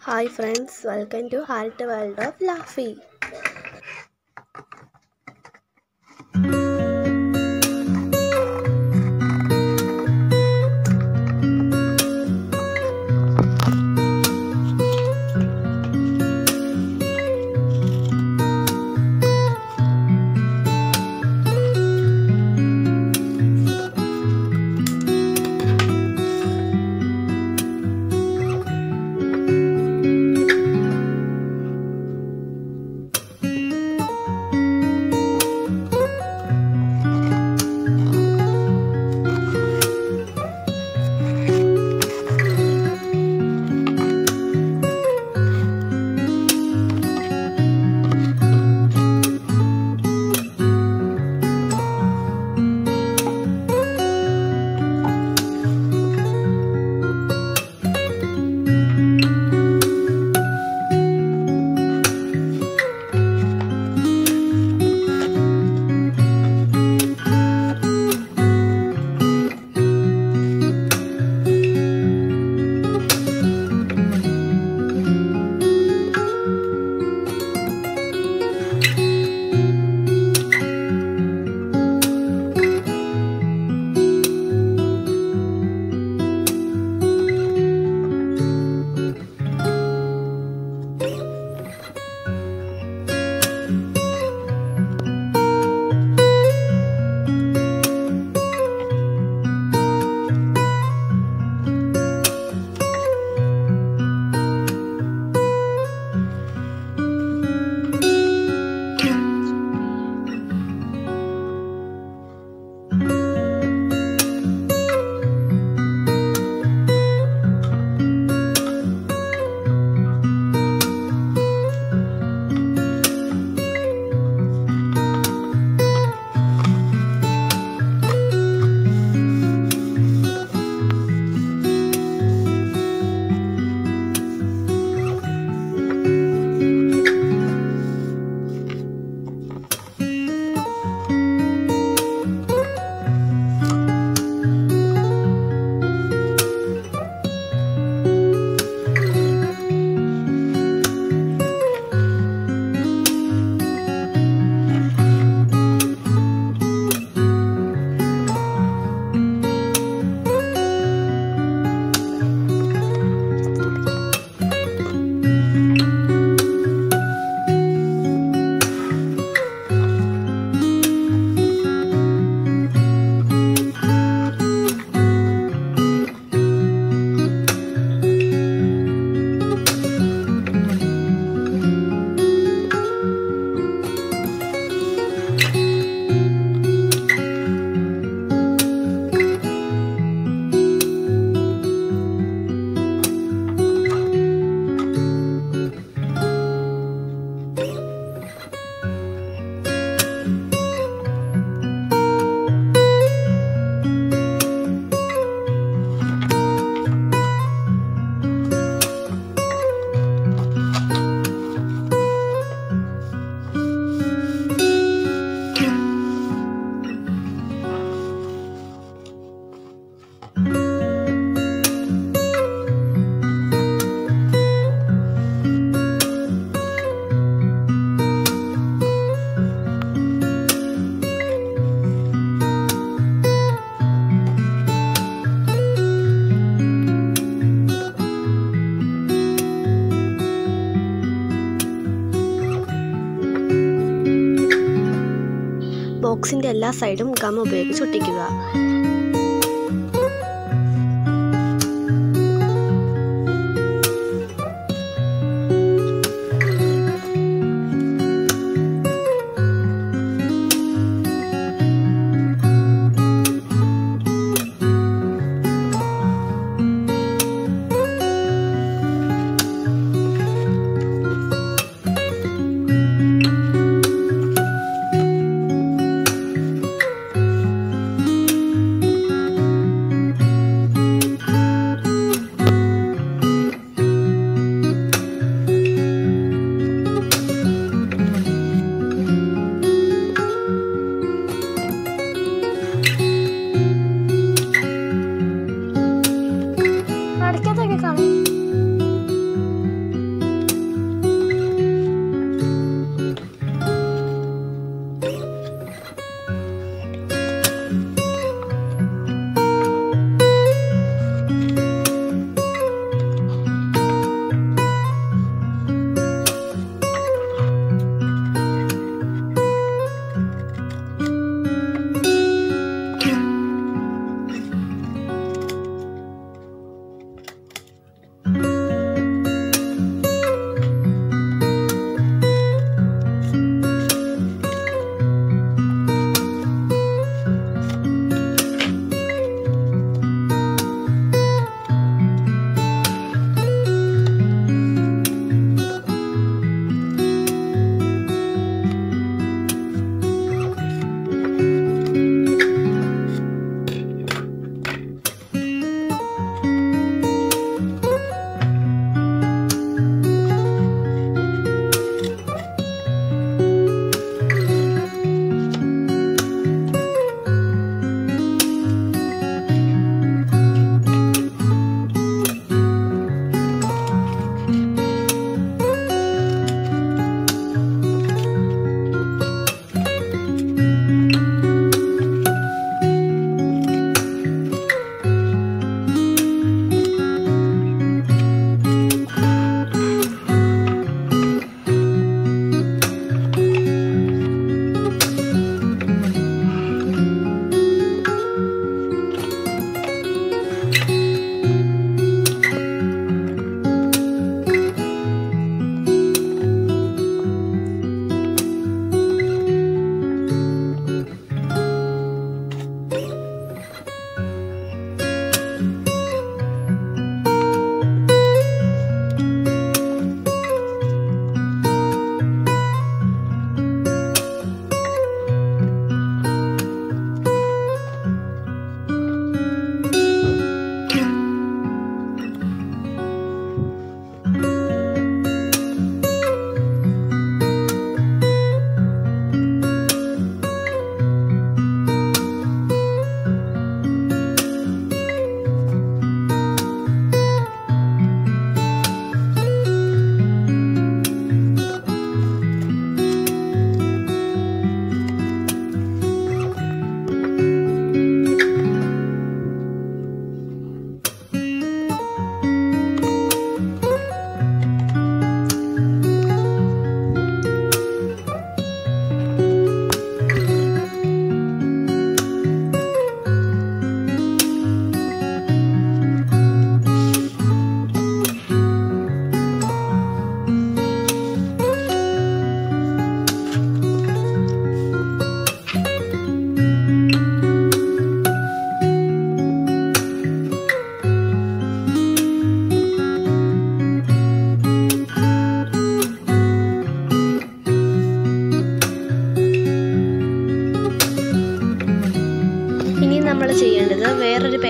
hi friends welcome to heart world of ലാഫി ബോക്സിൻ്റെ എല്ലാ സൈഡും ഗം ഉപയോഗിച്ച് ഒട്ടിക്കുക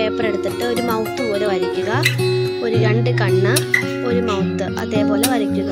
പേപ്പർ എടുത്തിട്ട് ഒരു മൗത്ത് പോലെ വരയ്ക്കുക ഒരു രണ്ട് കണ്ണ് ഒരു മൗത്ത് അതേപോലെ വരയ്ക്കുക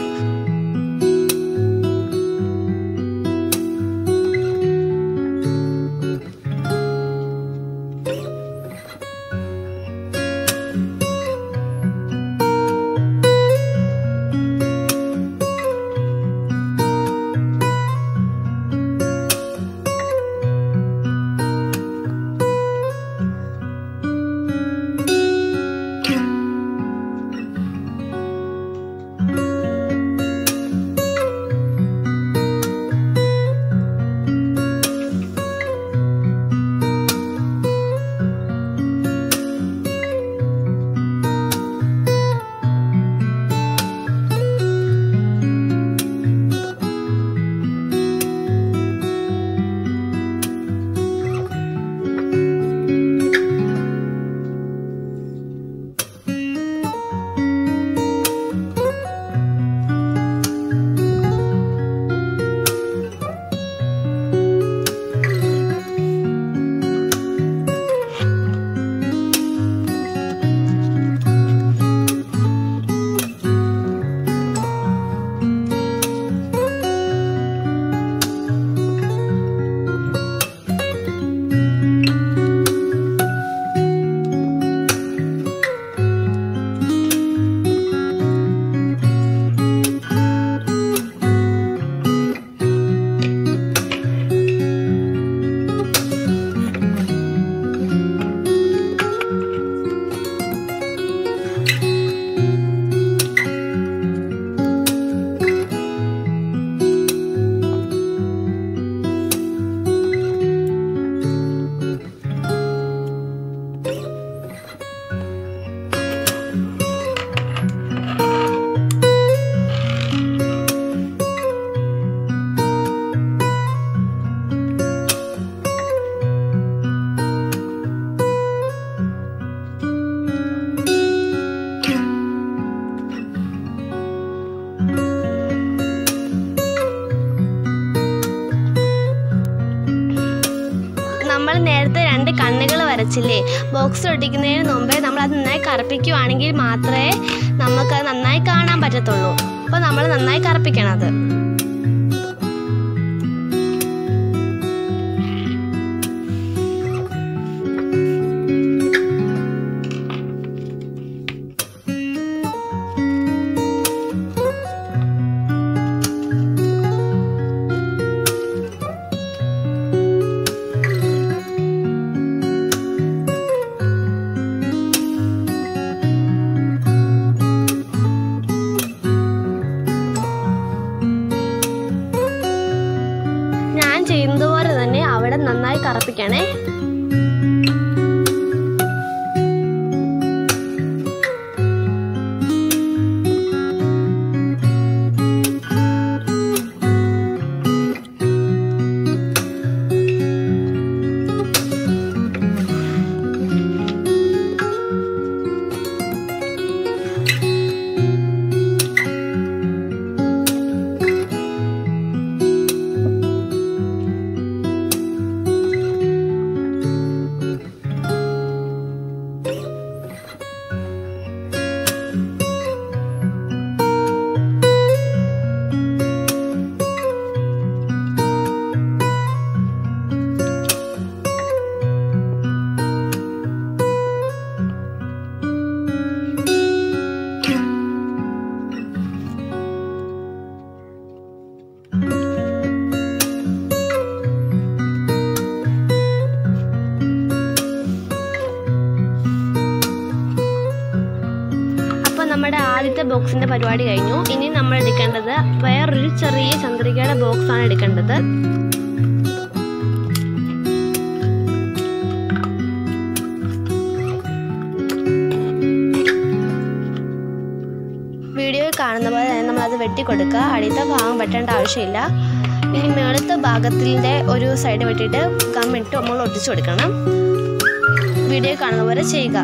നമ്മൾ നേരത്തെ രണ്ട് കണ്ണുകൾ വരച്ചില്ലേ ബോക്സ് ഒട്ടിക്കുന്നതിന് മുമ്പേ നമ്മൾ അത് നന്നായി കറുപ്പിക്കുവാണെങ്കിൽ മാത്രമേ നമുക്കത് നന്നായി കാണാൻ പറ്റത്തുള്ളൂ അപ്പോൾ നമ്മൾ നന്നായി കറുപ്പിക്കണം അത് ഞാൻ ചെയ്യുന്നത് പോലെ തന്നെ അവിടെ നന്നായി കറുപ്പിക്കണേ അപ്പോൾ നമ്മുടെ ആദ്യത്തെ ബോക്സിന്റെ പരിപാടി കഴിഞ്ഞു ഇനി നമ്മൾ എടുക്കേണ്ടത് വേറൊരു ചെറിയ ചന്ദ്രികയുടെ ബോക്സ് ആണ് എടുക്കേണ്ടത് വീഡിയോയിൽ കാണുന്ന പോലെ തന്നെ നമ്മളത് വെട്ടിക്കൊടുക്കുക അടിയത്തെ ഭാഗം വെട്ടേണ്ട ആവശ്യമില്ല ഇനി മേളത്തെ ഭാഗത്തിൻ്റെ ഒരു സൈഡ് വെട്ടിയിട്ട് ഗമ്മിട്ട് നമ്മൾ ഒട്ടിച്ചു കൊടുക്കണം വീഡിയോ കാണുന്ന പോലെ ചെയ്യുക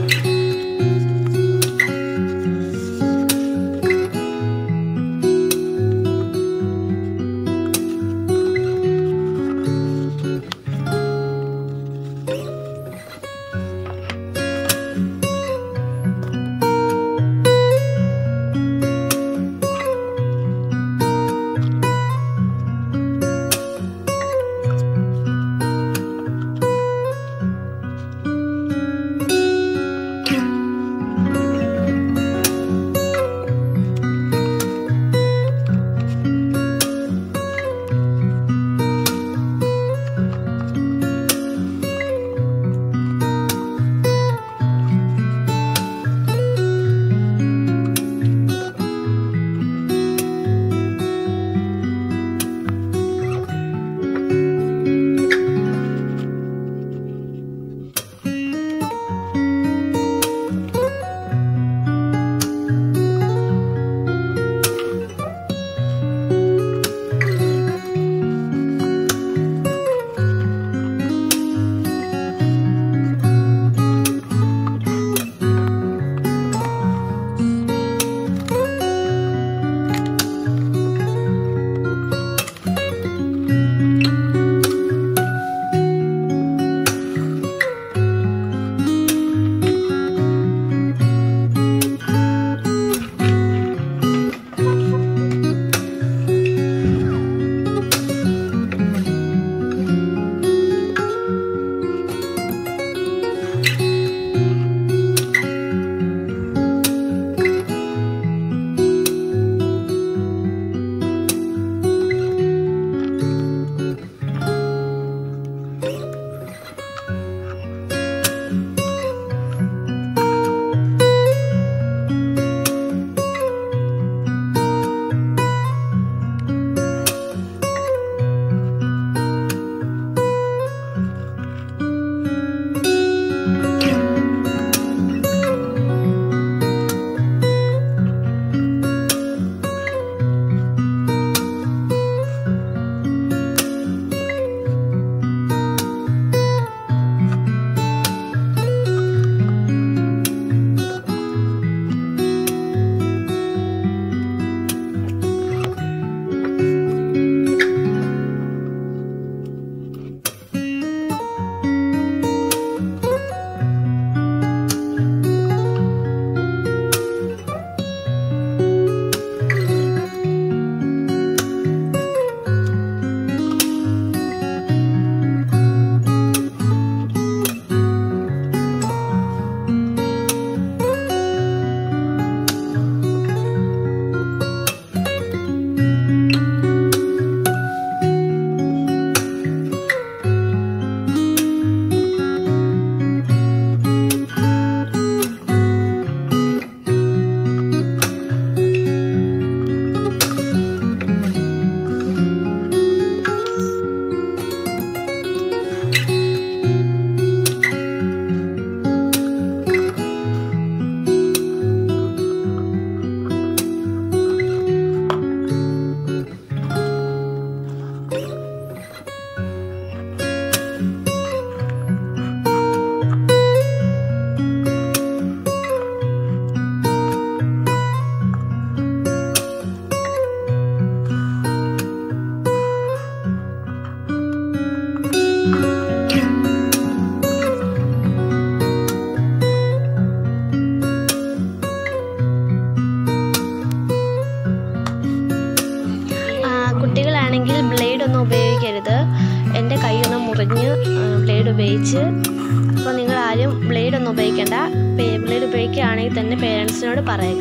ഉപയോഗിച്ച് അപ്പോൾ നിങ്ങൾ ആരും ബ്ലേഡ് ഒന്നും ഉപയോഗിക്കേണ്ട ബ്ലേഡ് ഉപയോഗിക്കുകയാണെങ്കിൽ തന്നെ പേരൻസിനോട് പറയുക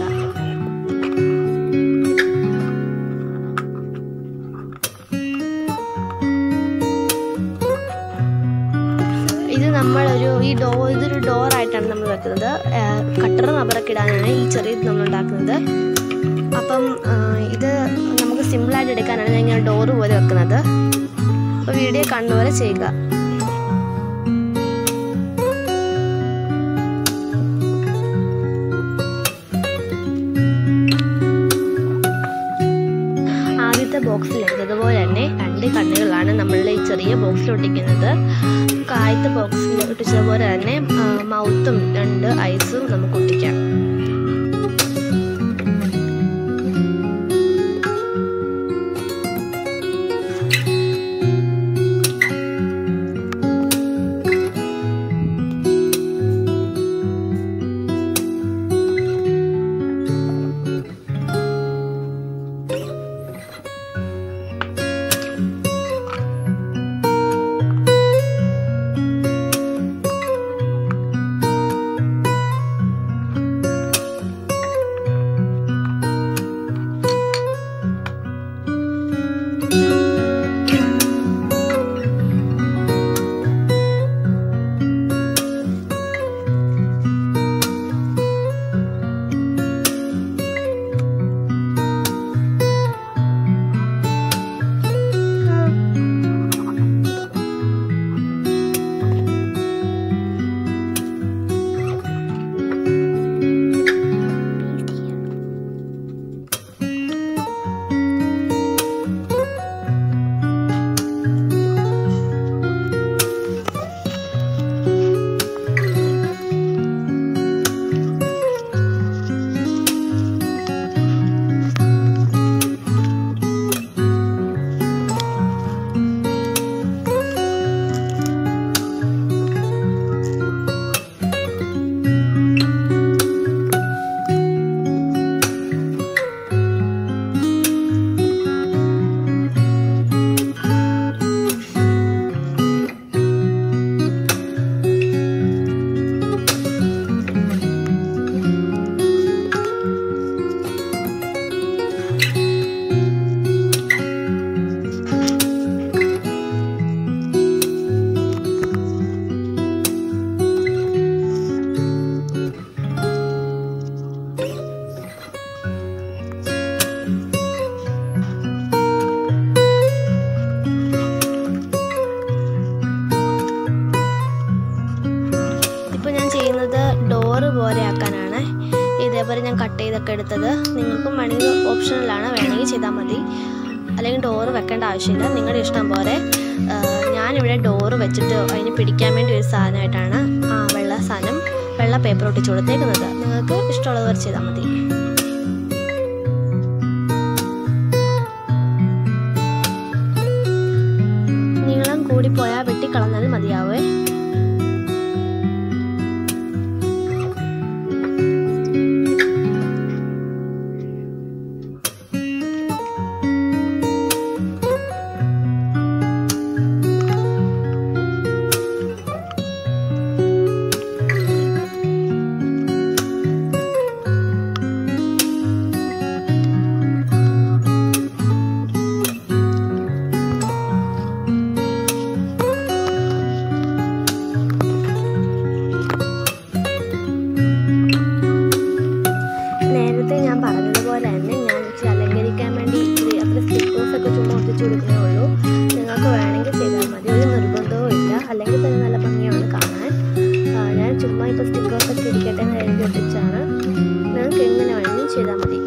ഇത് നമ്മളൊരു ഈ ഡോ ഇതൊരു ഡോറായിട്ടാണ് നമ്മൾ വെക്കുന്നത് കട്ടർ റബ്ബറൊക്കെ ഇടാനാണ് ഈ ചെറിയത് നമ്മൾ ഉണ്ടാക്കുന്നത് അപ്പം ആ, ഇത് നമുക്ക് സിമ്പിളായിട്ട് എടുക്കാനാണ് ഞാൻ ഇങ്ങനെ ഡോറ് പോലെ വെക്കുന്നത് അപ്പോൾ വീഡിയോ കണ്ണുപോലെ ചെയ്യുക ആദ്യത്തെ ബോക്സിൽ ഇതുപോലെ തന്നെ രണ്ട് കണ്ണുകളാണ് നമ്മളുടെ ഈ ചെറിയ ബോക്സിൽ ഒട്ടിക്കുന്നത് ആദ്യത്തെ ബോക്സിൽ ഒട്ടിച്ചതുപോലെ തന്നെ മൗ മൗത്തും രണ്ട് ഐസും നമുക്ക് ഒട്ടിക്കാം ഇപ്പോൾ ഞാൻ ചെയ്യുന്നത് ഡോറ് പോലെ ആക്കാനാണ് ഇതേപോലെ ഞാൻ കട്ട് ചെയ്തൊക്കെ എടുത്തത് നിങ്ങൾക്കും വേണമെങ്കിൽ ഓപ്ഷനിലാണ് വേണമെങ്കിൽ ചെയ്താൽ മതി അല്ലെങ്കിൽ ഡോറ് വെക്കേണ്ട ആവശ്യമില്ല നിങ്ങളുടെ ഇഷ്ടം പോലെ ആ, ഞാനിവിടെ ഡോറ് വെച്ചിട്ട് അതിന് പിടിക്കാൻ വേണ്ടി ഒരു സാധനമായിട്ടാണ് ആ വെള്ള സാധനം വെള്ള പേപ്പർ ഒട്ടിച്ച് കൊടുത്തേക്കുന്നത് നിങ്ങൾക്ക് ഇഷ്ടമുള്ളവർ ചെയ്താൽ മതി നീളം കൂടിപ്പോയാൽ വെട്ടിക്കളഞ്ഞാൽ മതിയാവേ നേരത്തെ ഞാൻ പറഞ്ഞതുപോലെ തന്നെ ഞാൻ ഇച്ചിരി അലങ്കരിക്കാൻ വേണ്ടി ഇച്ചിരി അത്ര സ്റ്റിക്കേഴ്സൊക്കെ ചുമ്മാ ഒട്ടിച്ചു കൊടുക്കുന്നേ ഉള്ളൂ നിങ്ങൾക്ക് വേണമെങ്കിൽ ചെയ്താൽ മതി ഒരു നിർബന്ധവും ഇല്ല അല്ലെങ്കിൽ തന്നെ നല്ല ഭംഗിയാണ് കാണാൻ ആ, ഞാൻ ചുമ്മാ ഇപ്പോൾ സ്റ്റിക്കേഴ്സൊക്കെ ഇരിക്കട്ടെ എന്ന് എഴുതി ഒട്ടിച്ചാണ് നിങ്ങൾക്ക് എങ്ങനെ വേണമെങ്കിലും ചെയ്താൽ മതി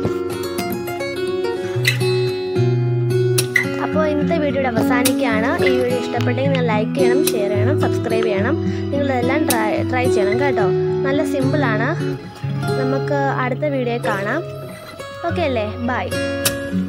അപ്പോൾ ഇന്നത്തെ വീഡിയോയുടെ അവസാനിക്കുകയാണ് ഈ വീഡിയോ ഇഷ്ടപ്പെട്ടെങ്കിൽ നിങ്ങൾ ലൈക്ക് ചെയ്യണം ഷെയർ ചെയ്യണം സബ്സ്ക്രൈബ് ചെയ്യണം നിങ്ങളെല്ലാം ട്രൈ ട്രൈ ചെയ്യണം കേട്ടോ നല്ല സിമ്പിളാണ് നമുക്ക് അടുത്ത വീഡിയോ കാണാം ഓക്കെ അല്ലേ ബൈ